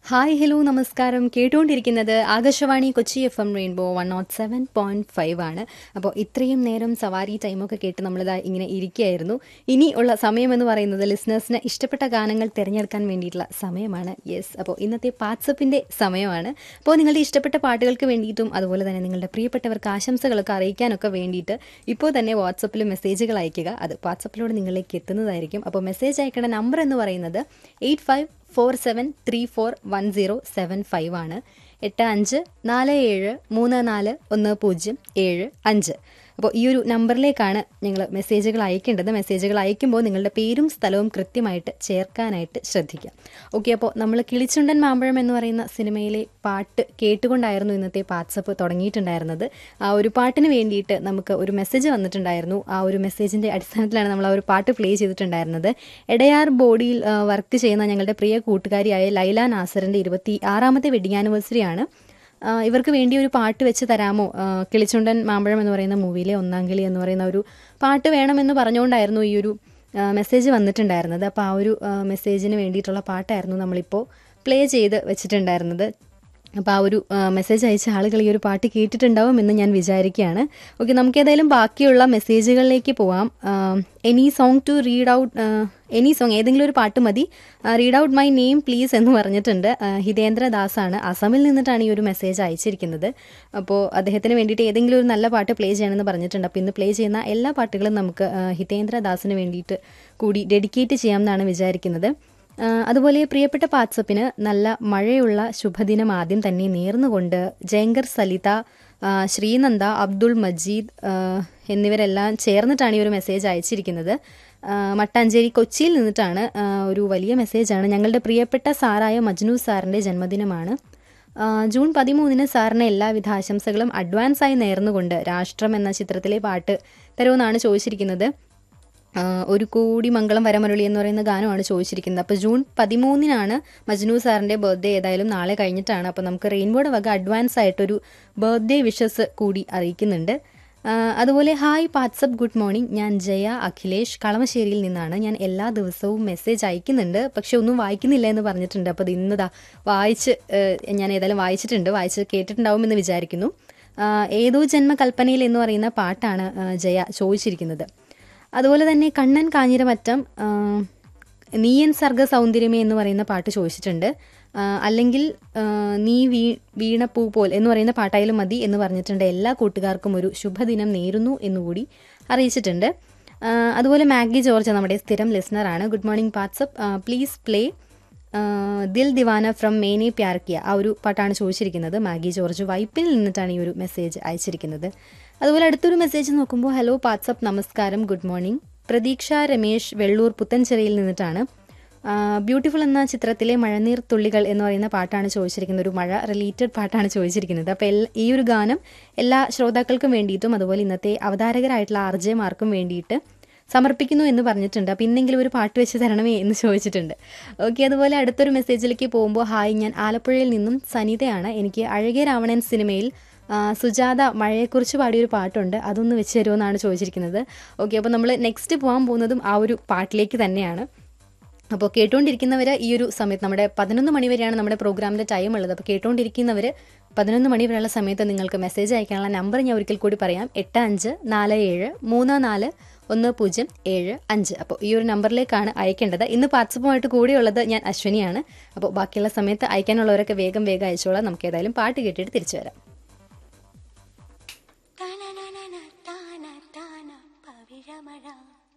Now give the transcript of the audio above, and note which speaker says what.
Speaker 1: hi hello നമസ്കാരം കേട്ടുകൊണ്ടിരിക്കുന്നത് Akashvani Kochi F M Rainbow one nought seven point five ആണ് അപ്പോൾ ഇത്രയും നേരം സവാരി ടൈമൊക്കെ കേട്ട് നമ്മളിതാ ഇങ്ങനെ ഇരിക്കുകയായിരുന്നു ഇനി ഉള്ള സമയം എന്ന് പറയുന്നത് ലിസ്ണേഴ്സിന് ഇഷ്ടപ്പെട്ട ഗാനങ്ങൾ തിരഞ്ഞെടുക്കാൻ വേണ്ടിയിട്ടുള്ള സമയമാണ് യെസ് അപ്പോൾ ഇന്നത്തെ വാട്സപ്പിൻ്റെ സമയമാണ് അപ്പോൾ നിങ്ങളുടെ ഇഷ്ടപ്പെട്ട പാട്ടുകൾക്ക് വേണ്ടിയിട്ടും അതുപോലെ തന്നെ നിങ്ങളുടെ പ്രിയപ്പെട്ടവർക്ക് ആശംസകളൊക്കെ അറിയിക്കാനൊക്കെ വേണ്ടിയിട്ട് ഇപ്പോൾ തന്നെ വാട്സപ്പിൽ മെസ്സേജുകൾ അയയ്ക്കുക അത് വാട്സപ്പിലൂടെ നിങ്ങളിലേക്ക് എത്തുന്നതായിരിക്കും അപ്പോൾ മെസ്സേജ് അയക്കേണ്ട നമ്പർ എന്ന് പറയുന്നത് eight five four seven three four one zero seven five ആണ് എട്ട് അഞ്ച് നാല് ഏഴ് മൂന്ന് നാല് ഒന്ന് പൂജ്യം ഏഴ് അഞ്ച് അപ്പോൾ ഈ ഒരു നമ്പറിലേക്കാണ് നിങ്ങൾ മെസ്സേജുകൾ അയക്കേണ്ടത് മെസ്സേജുകൾ അയക്കുമ്പോൾ നിങ്ങളുടെ പേരും സ്ഥലവും കൃത്യമായിട്ട് ചേർക്കാനായിട്ട് ശ്രദ്ധിക്കുക ഓക്കെ അപ്പോൾ നമ്മൾ കിളിച്ചുണ്ടൻ മാമ്പഴം എന്ന് പറയുന്ന സിനിമയിലെ പാട്ട് കേട്ടുകൊണ്ടായിരുന്നു ഇന്നത്തെ വാട്സപ്പ് തുടങ്ങിയിട്ടുണ്ടായിരുന്നത് ആ ഒരു പാട്ടിന് വേണ്ടിയിട്ട് നമുക്ക് ഒരു മെസ്സേജ് വന്നിട്ടുണ്ടായിരുന്നു ആ ഒരു മെസ്സേജിൻ്റെ അടിസ്ഥാനത്തിലാണ് നമ്മൾ ആ ഒരു പാട്ട് പ്ലേ ചെയ്തിട്ടുണ്ടായിരുന്നത് എടയാർ ബോഡിയിൽ വർക്ക് ചെയ്യുന്ന ഞങ്ങളുടെ പ്രിയ കൂട്ടുകാരിയായ ലൈല നാസറിൻ്റെ ഇരുപത്തി ആറാമത്തെ വെഡിങ് ആനിവേഴ്സറിയാണ് ആ, ഇവർക്ക് വേണ്ടി ഒരു പാട്ട് വെച്ച് തരാമോ ആ, കിളിച്ചുണ്ടൻ മാമ്പഴം എന്ന് പറയുന്ന മൂവിയിലെ ഒന്നാം കിളി എന്ന് പറയുന്ന ഒരു പാട്ട് വേണമെന്ന് പറഞ്ഞുകൊണ്ടായിരുന്നു ഈ ഒരു ആ, മെസ്സേജ് വന്നിട്ടുണ്ടായിരുന്നത് അപ്പോൾ ആ ഒരു ആ, മെസ്സേജിന് വേണ്ടിയിട്ടുള്ള പാട്ടായിരുന്നു നമ്മളിപ്പോൾ പ്ലേ ചെയ്ത് വെച്ചിട്ടുണ്ടായിരുന്നത് അപ്പോൾ ആ ഒരു ആ, മെസ്സേജ് അയച്ച ആളുകൾ ഈ ഒരു പാട്ട് കേട്ടിട്ടുണ്ടാവും എന്ന് ഞാൻ വിചാരിക്കുകയാണ് ഓക്കെ നമുക്ക് ഏതായാലും ബാക്കിയുള്ള മെസ്സേജുകളിലേക്ക് പോവാം any song to read out any song ഏതെങ്കിലും ഒരു പാട്ട് മതി read out my name please എന്ന് പറഞ്ഞിട്ടുണ്ട് ആ, ഹിതേന്ദ്ര ദാസാണ് അസമിൽ നിന്നിട്ടാണ് ഈ ഒരു മെസ്സേജ് അയച്ചിരിക്കുന്നത് അപ്പോൾ അദ്ദേഹത്തിന് വേണ്ടിയിട്ട് ഏതെങ്കിലും ഒരു നല്ല പാട്ട് പ്ലേ ചെയ്യണമെന്ന് പറഞ്ഞിട്ടുണ്ട് അപ്പോൾ ഇന്ന് പ്ലേ ചെയ്യുന്ന എല്ലാ പാട്ടുകളും നമുക്ക് ആ, ഹിതേന്ദ്ര ദാസിന് വേണ്ടിയിട്ട് കൂടി ഡെഡിക്കേറ്റ് ചെയ്യാമെന്നാണ് വിചാരിക്കുന്നത് ആ, അതുപോലെ പ്രിയപ്പെട്ട വാട്സപ്പിന് നല്ല മഴയുള്ള ശുഭദിനം ആദ്യം തന്നെ നേർന്നുകൊണ്ട് ജയങ്കർ സലിത ആ, ശ്രീനന്ദ അബ്ദുൾ മജീദ് ആ, എന്നിവരെല്ലാം ചേർന്നിട്ടാണ് ഈ ഒരു മെസ്സേജ് അയച്ചിരിക്കുന്നത് ആ, മട്ടാഞ്ചേരി കൊച്ചിയിൽ നിന്നിട്ടാണ് ആ, ഒരു വലിയ മെസ്സേജാണ് ഞങ്ങളുടെ പ്രിയപ്പെട്ട സാറായ മജ്നു സാറിൻ്റെ ജന്മദിനമാണ് ആ, ജൂൺ പതിമൂന്നിന് സാറിന് എല്ലാവിധ ആശംസകളും അഡ്വാൻസായി നേർന്നുകൊണ്ട് രാഷ്ട്രം എന്ന ചിത്രത്തിലെ പാട്ട് തരുമെന്നാണ് ചോദിച്ചിരിക്കുന്നത് ആ, ഒരു കോടി മംഗളം വരമരുളി എന്ന് പറയുന്ന ഗാനമാണ് ചോദിച്ചിരിക്കുന്നത് അപ്പോൾ ജൂൺ പതിമൂന്നിനാണ് മജ്നു സാറിൻ്റെ ബർത്ത്ഡേ ഏതായാലും നാളെ കഴിഞ്ഞിട്ടാണ് അപ്പോൾ നമുക്ക് റെയിൻബോയുടെ വക അഡ്വാൻസ് ആയിട്ടൊരു ബർത്ത്ഡേ വിഷസ് കൂടി അറിയിക്കുന്നുണ്ട് ആ, അതുപോലെ ഹായ് വാട്സപ്പ് ഗുഡ് മോർണിംഗ് ഞാൻ ജയ അഖിലേഷ് കളമശ്ശേരിയിൽ നിന്നാണ് ഞാൻ എല്ലാ ദിവസവും മെസ്സേജ് അയക്കുന്നുണ്ട് പക്ഷെ ഒന്നും വായിക്കുന്നില്ല എന്ന് പറഞ്ഞിട്ടുണ്ട് അപ്പോൾ ഇത് ഇന്നതാ വായിച്ച് ഏഹ്, ഞാൻ ഏതായാലും വായിച്ചിട്ടുണ്ട് വായിച്ച് കേട്ടിട്ടുണ്ടാവുമെന്ന് വിചാരിക്കുന്നു ആ, ഏതോ ജന്മകൽപ്പനയിൽ എന്ന് പറയുന്ന പാട്ടാണ് ആ, ജയ ചോദിച്ചിരിക്കുന്നത് അതുപോലെ തന്നെ കണ്ണൻ കാഞ്ഞിരമറ്റം ആ, നീയൻ സർഗ സൗന്ദര്യമേ എന്ന് പറയുന്ന പാട്ട് ചോദിച്ചിട്ടുണ്ട് ആ, അല്ലെങ്കിൽ ആ, നീ വീ വീണ പൂ പോൽ എന്ന് പറയുന്ന പാട്ടായാലും മതി എന്ന് പറഞ്ഞിട്ടുണ്ട് എല്ലാ കൂട്ടുകാർക്കും ഒരു ശുഭദിനം നേരുന്നു എന്നുകൂടി അറിയിച്ചിട്ടുണ്ട് ആ, അതുപോലെ മാഗി ജോർജ് നമ്മുടെ സ്ഥിരം ലിസണറാണ് good morning WhatsApp please play Dil Deewana from Maine Pyar Kiya ആ ഒരു പാട്ടാണ് ചോദിച്ചിരിക്കുന്നത് മാഗി ജോർജ് വൈപ്പിൽ നിന്നിട്ടാണ് ഈ ഒരു മെസ്സേജ് അയച്ചിരിക്കുന്നത് അതുപോലെ അടുത്തൊരു മെസ്സേജ് നോക്കുമ്പോൾ ഹലോ വാട്സപ്പ് നമസ്കാരം ഗുഡ് മോർണിംഗ് പ്രതീക്ഷ രമേശ് വെള്ളൂർ പുത്തൻചിറയിൽ നിന്നിട്ടാണ് ബ്യൂട്ടിഫുൾ എന്ന ചിത്രത്തിലെ മഴനീർ തുള്ളികൾ എന്ന് പറയുന്ന പാട്ടാണ് ചോദിച്ചിരിക്കുന്നത് ഒരു മഴ റിലേറ്റഡ് പാട്ടാണ് ചോദിച്ചിരിക്കുന്നത് അപ്പോൾ എൽ ഈ ഒരു ഗാനം എല്ലാ ശ്രോതാക്കൾക്കും വേണ്ടിയിട്ടും അതുപോലെ ഇന്നത്തെ അവതാരകരായിട്ടുള്ള ആർ ജെ മാർക്കും വേണ്ടിയിട്ട് സമർപ്പിക്കുന്നു എന്ന് പറഞ്ഞിട്ടുണ്ട് അപ്പോൾ ഇന്നെങ്കിലും ഒരു പാട്ട് വെച്ച് തരണമേ എന്ന് ചോദിച്ചിട്ടുണ്ട് ഓക്കെ അതുപോലെ അടുത്തൊരു മെസ്സേജിലേക്ക് പോകുമ്പോൾ ഹായ് ഞാൻ ആലപ്പുഴയിൽ നിന്നും സനിതയാണ് എനിക്ക് അഴകേ രാവണൻ സിനിമയിൽ ആ, സുജാത മഴയെക്കുറിച്ച് പാടിയൊരു പാട്ടുണ്ട് അതൊന്ന് വെച്ച് തരുമെന്നാണ് ചോദിച്ചിരിക്കുന്നത് ഓക്കെ അപ്പോൾ നമ്മൾ നെക്സ്റ്റ് പോകാൻ പോകുന്നതും ആ ഒരു പാട്ടിലേക്ക് തന്നെയാണ് അപ്പോൾ കേട്ടുകൊണ്ടിരിക്കുന്നവർ ഈ ഒരു സമയത്ത് നമ്മുടെ പതിനൊന്ന് മണി വരെയാണ് നമ്മുടെ പ്രോഗ്രാമിൻ്റെ ടൈം ഉള്ളത് അപ്പോൾ കേട്ടുകൊണ്ടിരിക്കുന്നവർ പതിനൊന്ന് മണി വരെയുള്ള സമയത്ത് നിങ്ങൾക്ക് മെസ്സേജ് അയക്കാനുള്ള നമ്പർ ഞാൻ ഒരിക്കൽ കൂടി പറയാം എട്ട് അഞ്ച് നാല് ഏഴ് മൂന്ന് നാല് ഒന്ന് പൂജ്യം ഏഴ് അഞ്ച് അപ്പോൾ ഈ ഒരു നമ്പറിലേക്കാണ് അയക്കേണ്ടത് ഇന്ന് വാട്സപ്പുമായിട്ട് കൂടിയുള്ളത് ഞാൻ അശ്വിനിയാണ് അപ്പോൾ ബാക്കിയുള്ള സമയത്ത് അയക്കാനുള്ളവരൊക്കെ വേഗം വേഗം അയച്ചോളാം നമുക്ക് ഏതായാലും പാട്ട് കേട്ടിട്ട് തിരിച്ചു വരാം
Speaker 2: തനനനന താന താന പവിഴമഴ